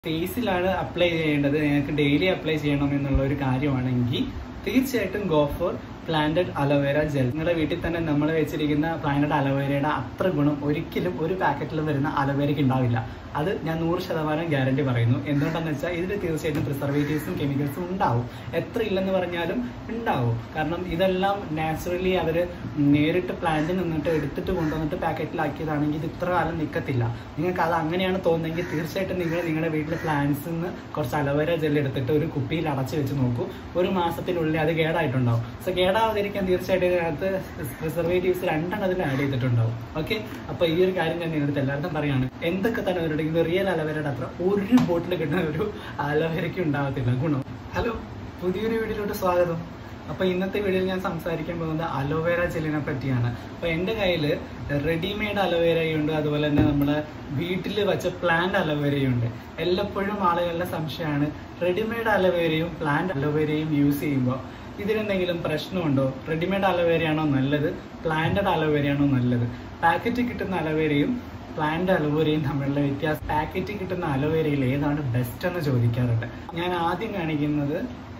ഫേസിലാണ് apply ചെയ്യേണ്ടത് നിങ്ങൾക്ക് daily apply ചെയ്യണം എന്നുള്ള ഒരു കാര്യമാണെങ്കിൽ തീർച്ചയായിട്ടും go for planted aloe vera gel നിങ്ങളുടെ വീട്ടിൽ തന്നെ നമ്മൾ വെച്ചിരിക്കുന്ന പ്ലാന്റഡ് അലോവേരയുടെ അത്ര ഗുണം ഒരിക്കലും ഒരു പാക്കറ്റിലും വരുന്ന അലോവേരയ്ക്ക് ഉണ്ടാവില്ല അത് ഞാൻ നൂറ് ശതമാനം ഗ്യാരണ്ടി പറയുന്നു എന്തുകൊണ്ടാന്ന് വെച്ചാൽ ഇതിൽ തീർച്ചയായിട്ടും പ്രിസർവേറ്റീവ്സും കെമിക്കൽസും ഉണ്ടാവും എത്ര ഇല്ലെന്ന് പറഞ്ഞാലും ഉണ്ടാവും കാരണം ഇതെല്ലാം നാച്ചുറലി അവർ നേരിട്ട് പ്ലാന്റിൽ നിന്നിട്ട് എടുത്തിട്ട് കൊണ്ടുവന്നിട്ട് പാക്കറ്റിലാക്കിയതാണെങ്കിൽ ഇത് ഇത്ര കാലം നിൽക്കത്തില്ല നിങ്ങൾക്ക് അത് അങ്ങനെയാണ് തോന്നുന്നതെങ്കിൽ തീർച്ചയായിട്ടും നിങ്ങൾ നിങ്ങളുടെ വീട്ടിലെ പ്ലാന്റ്സിൽ നിന്ന് കുറച്ച് അലോവേര ജെൽ എടുത്തിട്ട് ഒരു കുപ്പിയിൽ അടച്ചു വെച്ച് നോക്കൂ ഒരു മാസത്തിനുള്ളിൽ അത് കേടായിട്ടുണ്ടാവും സോ കേടാവാതിരിക്കാൻ തീർച്ചയായിട്ടും ഇതിനകത്ത് പ്രിസർവേറ്റീവ്സ് രണ്ടെണ്ണം അതിൽ ആഡ് ചെയ്തിട്ടുണ്ടാവും ഓക്കെ അപ്പോൾ ഈ ഒരു കാര്യം ഞാൻ നിങ്ങളുടെ എല്ലാവർക്കും പറയാണ് എന്തൊക്കെ തന്നെ അവരുണ്ടെങ്കിലും റിയൽ അലോവേരയുടെ അത്ര ഒരു ബോട്ടിൽ കിട്ടുന്ന ഒരു അലോവേരയ്ക്ക് ഉണ്ടാവത്തില്ല ഗുണം ഹലോ പുതിയൊരു വീഡിയോയിലോട്ട് സ്വാഗതം അപ്പോൾ ഇന്നത്തെ വീഡിയോയിൽ ഞാൻ സംസാരിക്കാൻ പോകുന്നത് അലോവേര ജെല്ലിനെ പറ്റിയാണ് അപ്പോൾ എൻ്റെ കയ്യിൽ റെഡിമെയ്ഡ് അലോവേരയുണ്ട് അതുപോലെ തന്നെ നമ്മുടെ വീട്ടിൽ വെച്ച പ്ലാന്റ് അലോവേരയുണ്ട് എല്ലപ്പോഴും ആളുകളുടെ സംശയമാണ് റെഡിമെയ്ഡ് അലോവേരയും പ്ലാന്റ് അലോവേരയും യൂസ് ചെയ്യുമ്പോൾ ഇതിനെന്തെങ്കിലും പ്രശ്നമുണ്ടോ റെഡിമെയ്ഡ് അലോവേരയാണോ നല്ലത് പ്ലാന്റഡ് അലോവേരയാണോ നല്ലത് പാക്കറ്റിൽ കിട്ടുന്ന അലോവേരയും പ്ലാന്റ് അലോവേരയും തമ്മിലുള്ള വ്യത്യാസം പാക്കറ്റിൽ കിട്ടുന്ന അലോവേരയിൽ ഏതാണ് ബെസ്റ്റ് എന്ന് ചോദിക്കാറുണ്ട് ഞാൻ ആദ്യം കാണിക്കുന്നത്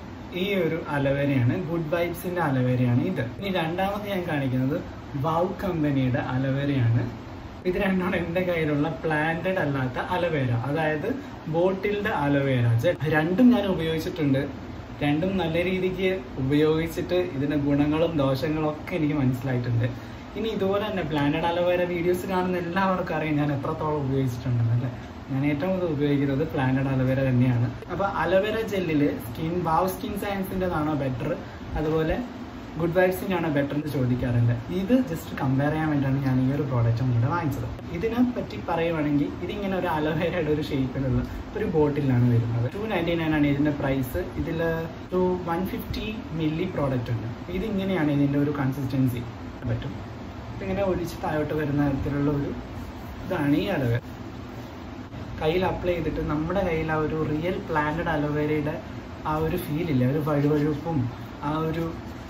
ഈ ഒരു അലവേരയാണ് ഗുഡ് വൈബ്സിന്റെ അലവേരയാണ് ഇത് ഇനി രണ്ടാമത് ഞാൻ കാണിക്കുന്നത് വൗ കമ്പനിയുടെ അലവേരയാണ് ഇത് രണ്ടാണ് എൻ്റെ കയ്യിലുള്ള പ്ലാന്റഡ് അല്ലാത്ത അലവേര അതായത് ബോട്ടിൽഡ് അലവേര രണ്ടും ഞാൻ ഉപയോഗിച്ചിട്ടുണ്ട് രണ്ടും നല്ല രീതിക്ക് ഉപയോഗിച്ചിട്ട് ഇതിന്റെ ഗുണങ്ങളും ദോഷങ്ങളും ഒക്കെ എനിക്ക് മനസ്സിലായിട്ടുണ്ട് ഇനി ഇതുപോലെ തന്നെ പ്ലാന്റഡ് അലവേര വീഡിയോസ് കാണുന്ന എല്ലാവർക്കും അറിയാം ഞാൻ എത്രത്തോളം ഉപയോഗിച്ചിട്ടുണ്ടെന്ന് അല്ലേ ഞാൻ ഏറ്റവും കൂടുതൽ ഉപയോഗിക്കുന്നത് പ്ലാന്റഡ് അലവേര തന്നെയാണ് അപ്പൊ അലവേര ജെല്ലില് സ്കിൻ വാവ് സ്കിൻ സയൻസിൻ്റെതാണോ ബെറ്റർ അതുപോലെ ഗുഡ് വൈബ്സിൻ്റെ ആണോ ബെറ്റർ എന്ന് ചോദിക്കാറുണ്ട് ഇത് ജസ്റ്റ് കമ്പയർ ചെയ്യാൻ വേണ്ടിയാണ് ഞാൻ ഈ ഒരു പ്രോഡക്റ്റും കൂടെ വാങ്ങിച്ചത് ഇതിനെ പറ്റി പറയുവാണെങ്കിൽ ഇതിങ്ങനെ ഒരു അലോവേരയുടെ ഒരു ഷേപ്പിലുള്ള ഒരു ബോട്ടിലാണ് വരുന്നത് ടു നയൻറ്റി നയൻ ആണ് ഇതിന്റെ പ്രൈസ് ഇതിൽ ഒരു വൺ ഫിഫ്റ്റി മില്ലി പ്രോഡക്റ്റ് ഉണ്ട് ഇതിങ്ങനെയാണ് ഇതിന്റെ ഒരു കൺസിസ്റ്റൻസി പറ്റും ഇതിങ്ങനെ ഒഴിച്ച് താഴോട്ട് വരുന്ന തരത്തിലുള്ള ഒരു ഇതാണ് ഈ അലോവേര കയ്യിൽ അപ്ലൈ ചെയ്തിട്ട് നമ്മുടെ കയ്യിൽ ആ ഒരു റിയൽ പ്ലാന്റഡ് അലോവേരയുടെ ആ ഒരു ഫീലില്ല ഒരു വഴുവഴുപ്പും ആ ഒരു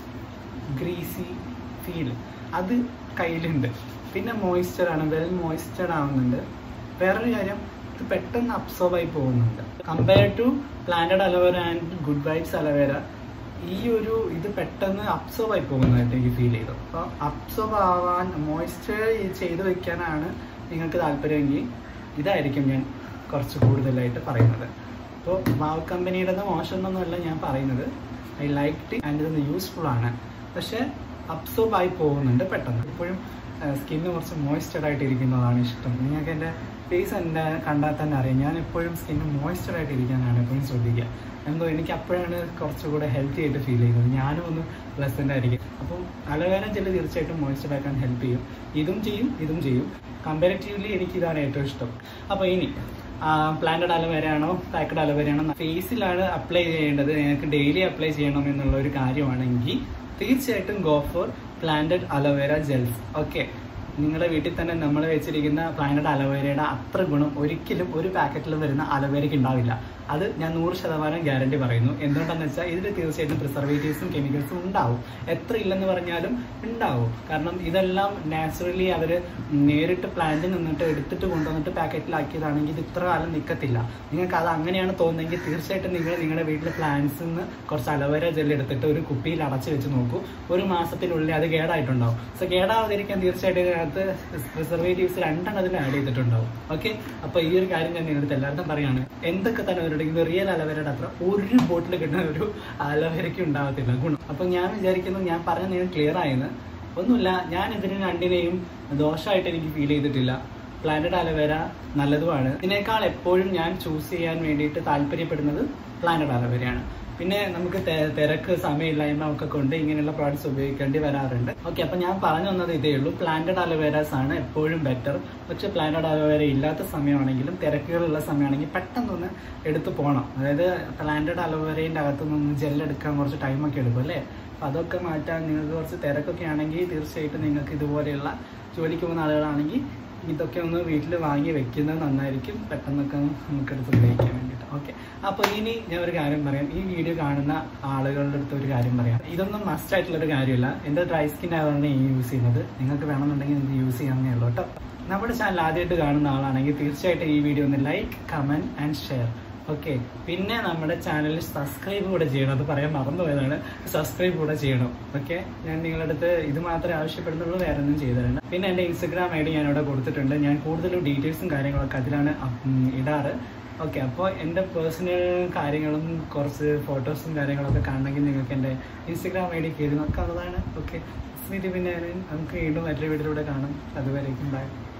ഗ്രീസി ഫീൽ അത് കയ്യിലുണ്ട് പിന്നെ മോയ്സ്ചറാണ് വെൽ മോയ്സ്ചർഡ് ആവുന്നുണ്ട് വേറൊരു കാര്യം ഇത് പെട്ടെന്ന് അബ്സോർബ് ആയി പോകുന്നുണ്ട് compare to planted aloe vera and good vibes aloe vera ഈ ഒരു ഇത് പെട്ടെന്ന് അബ്സോർബ് ആയി പോകുന്നതായിട്ട് എനിക്ക് ഫീൽ ചെയ്തു അപ്പോൾ അബ്സോർബ് ആവാൻ മോയ്സ്ചർ ചെയ്ത് വെക്കാനാണ് നിങ്ങൾക്ക് താല്പര്യമെങ്കിൽ ഇതായിരിക്കും ഞാൻ കുറച്ച് കൂടുതലായിട്ട് പറയുന്നത് അപ്പോൾ വാവ് കമ്പനിയുടെ മോശമൊന്നുമല്ല ഞാൻ പറയുന്നത് ഐ ലൈക്ക് ആൻഡ് ഇത് യൂസ്ഫുൾ ആണ് പക്ഷേ അബ്സോർബ് ആയി പോകുന്നുണ്ട് പെട്ടെന്ന് ഇപ്പോഴും സ്കിന്ന് കുറച്ച് മോയ്സ്ചർഡ് ആയിട്ട് ഇരിക്കുന്നതാണ് ഇഷ്ടം നിങ്ങൾക്ക് എൻ്റെ ഫേസ് എൻ്റെ കണ്ടാൽ തന്നെ അറിയാം ഞാൻ എപ്പോഴും സ്കിന്ന് മോയ്സ്ചർഡ് ആയിട്ട് ഇരിക്കാനാണ് എപ്പോഴും ശ്രദ്ധിക്കുക എന്തോ എനിക്ക് അപ്പോഴാണ് കുറച്ചുകൂടെ ഹെൽത്തി ആയിട്ട് ഫീൽ ചെയ്യുന്നത് ഞാനും ഒന്ന് പ്ലസൻ്റ് ആയിരിക്കും അപ്പം അലോവേര ജെല്ല് തീർച്ചയായിട്ടും മോയ്സ്ചർഡ് ആക്കാൻ ഹെൽപ്പ് ചെയ്യും ഇതും ചെയ്യും ഇതും ചെയ്യും കമ്പാരിറ്റീവ്ലി എനിക്ക് ഇതാണ് ഏറ്റവും ഇഷ്ടം അപ്പോൾ ഇനി പ്ലാന്റഡ് അലോവേര ആണോ പാക്കഡ് അലോവേര ആണോ ഫേസിലാണ് അപ്ലൈ ചെയ്യേണ്ടത് നിങ്ങൾക്ക് ഡെയിലി അപ്ലൈ ചെയ്യണം എന്നുള്ള ഒരു കാര്യമാണെങ്കിൽ തീർച്ചയായിട്ടും go for planted aloe vera gels okay നിങ്ങളുടെ വീട്ടിൽ തന്നെ നമ്മൾ വെച്ചിരിക്കുന്ന പ്ലാന്റഡ് അലോവേരയുടെ അത്ര ഗുണം ഒരിക്കലും ഒരു പാക്കറ്റിലും വരുന്ന അലോവേരയ്ക്ക് ഉണ്ടാവില്ല അത് ഞാൻ നൂറ് ശതമാനം ഗ്യാരണ്ടി പറയുന്നു എന്തുകൊണ്ടാന്ന് വെച്ചാൽ ഇതിൽ തീർച്ചയായിട്ടും പ്രിസർവേറ്റീവ്സും കെമിക്കൽസും ഉണ്ടാവും എത്ര ഇല്ലെന്ന് പറഞ്ഞാലും ഉണ്ടാവും കാരണം ഇതെല്ലാം നാച്ചുറലി അവർ നേരിട്ട് പ്ലാന്റിൽ നിന്നിട്ട് എടുത്തിട്ട് കൊണ്ടുവന്നിട്ട് പാക്കറ്റിലാക്കിയതാണെങ്കിൽ ഇത് ഇത്ര കാലം നിൽക്കത്തില്ല നിങ്ങൾക്ക് അത് അങ്ങനെയാണ് തോന്നുന്നതെങ്കിൽ തീർച്ചയായിട്ടും നിങ്ങൾ നിങ്ങളുടെ വീട്ടിലെ പ്ലാന്റ്സിൽ നിന്ന് കുറച്ച് അലോവേര ജെൽ എടുത്തിട്ട് ഒരു കുപ്പിയിൽ അടച്ചു വെച്ച് നോക്കൂ ഒരു മാസത്തിനുള്ളിൽ അത് കേടായിട്ടുണ്ടാവും സോ കേടാവാതിരിക്കാൻ തീർച്ചയായിട്ടും ഇതിനകത്ത് പ്രിസർവേറ്റീവ്സ് രണ്ടെണ്ണം അതിൽ ആഡ് ചെയ്തിട്ടുണ്ടാവും ഓക്കെ അപ്പോൾ ഈ ഒരു കാര്യം ഞാൻ നിങ്ങളുടെ എല്ലാവർക്കും പറയാണ് എന്തൊക്കെ തന്നെ അവരുണ്ടെങ്കിലും റിയൽ അലോവേരയുടെ അത്ര ഒരു ബോട്ടിൽ കിട്ടുന്ന ഒരു അലോവേരയ്ക്ക് ഉണ്ടാവത്തില്ല ഗുണം അപ്പോൾ ഞാൻ വിചാരിക്കുന്നു ഞാൻ പറഞ്ഞ നിങ്ങൾ ക്ലിയർ ആയെന്ന് ഒന്നുമില്ല ഞാൻ ഇതിന് രണ്ടിനെയും ദോഷമായിട്ട് എനിക്ക് ഫീൽ ചെയ്തിട്ടില്ല പ്ലാന്റഡ് അലോവേര നല്ലതുമാണ് ഇതിനേക്കാൾ എപ്പോഴും ഞാൻ ചൂസ് ചെയ്യാൻ വേണ്ടിയിട്ട് താല്പര്യപ്പെടുന്നത് പ്ലാന്റഡ് അലോവേരയാണ് പിന്നെ നമുക്ക് തിരക്ക് സമയമില്ലായ്മ ഒക്കെ കൊണ്ട് ഇങ്ങനെയുള്ള പ്രോഡക്ട്സ് ഉപയോഗിക്കേണ്ടി വരാറുണ്ട് ഓക്കെ അപ്പൊ ഞാൻ പറഞ്ഞു വന്നത് ഇതേ ഉള്ളൂ പ്ലാന്റഡ് അലോവേരാസ് ആണ് എപ്പോഴും ബെറ്റർ പക്ഷെ പ്ലാന്റഡ് അലോവേര ഇല്ലാത്ത സമയമാണെങ്കിലും തിരക്കുകളുള്ള സമയമാണെങ്കിൽ പെട്ടെന്നൊന്ന് എടുത്തു പോകണം അതായത് പ്ലാന്റഡ് അലോവേരയുടെ അകത്തുനിന്ന് ജെല്ലെടുക്കാൻ കുറച്ച് ടൈമൊക്കെ എടുക്കും അല്ലേ അപ്പൊ അതൊക്കെ മാറ്റാൻ നിങ്ങൾക്ക് കുറച്ച് തിരക്കൊക്കെ ആണെങ്കിൽ തീർച്ചയായിട്ടും നിങ്ങൾക്ക് ഇതുപോലെയുള്ള ജോലിക്ക് പോകുന്ന ആളുകളാണെങ്കിൽ ഇതൊക്കെ ഒന്ന് വീട്ടിൽ വാങ്ങി വെക്കുന്നത് നന്നായിരിക്കും പെട്ടെന്നൊക്കെ നമുക്കെടുത്ത് ഉപയോഗിക്കാൻ വേണ്ടിയിട്ട് ഓക്കെ അപ്പോൾ ഇനി ഞാൻ ഒരു കാര്യം പറയാം ഈ വീഡിയോ കാണുന്ന ആളുകളുടെ അടുത്ത് ഒരു കാര്യം പറയാം ഇതൊന്നും മസ്റ്റ് ആയിട്ടുള്ള ഒരു കാര്യമില്ല എൻ്റെ ഡ്രൈ സ്കിൻ ആയതുകൊണ്ട് ഈ യൂസ് ചെയ്യുന്നത് നിങ്ങൾക്ക് വേണമെന്നുണ്ടെങ്കിൽ നിങ്ങൾക്ക് യൂസ് ചെയ്യാവുന്നേ ഉള്ളൂ കേട്ടോ നമ്മുടെ ചാനൽ ആദ്യമായിട്ട് കാണുന്ന ആളാണെങ്കിൽ തീർച്ചയായിട്ടും ഈ വീഡിയോ ഒന്ന് like comment and share okay പിന്നെ നമ്മുടെ ചാനൽ സബ്സ്ക്രൈബ് കൂടെ ചെയ്യണം അത് പറയാൻ മറന്നുപോയതാണ് സബ്സ്ക്രൈബ് കൂടെ ചെയ്യണം ഓക്കെ ഞാൻ നിങ്ങളുടെ അടുത്ത് ഇത് മാത്രമേ ആവശ്യപ്പെടുന്നുള്ളൂ വേറെ ഒന്നും ചെയ്തതാണ് പിന്നെ എൻ്റെ ഇൻസ്റ്റഗ്രാം ഐ ഡി ഞാൻ ഇവിടെ കൊടുത്തിട്ടുണ്ട് ഞാൻ കൂടുതലും ഡീറ്റെയിൽസും കാര്യങ്ങളൊക്കെ അതിലാണ് up- ഉം, ഇടാറ് ഓക്കെ അപ്പോൾ എൻ്റെ പേഴ്സണൽ കാര്യങ്ങളും കുറച്ച് ഫോട്ടോസും കാര്യങ്ങളൊക്കെ കാണണമെങ്കിൽ നിങ്ങൾക്ക് എൻ്റെ ഇൻസ്റ്റഗ്രാം ഐ ഡി കയറി നോക്കാവുന്നതാണ് ഓക്കെ സ്മിതി പിന്നെ നമുക്ക് വീണ്ടും മറ്റൊരു വീഡിയോയിലൂടെ കാണാം അതുവരേക്കും ബൈ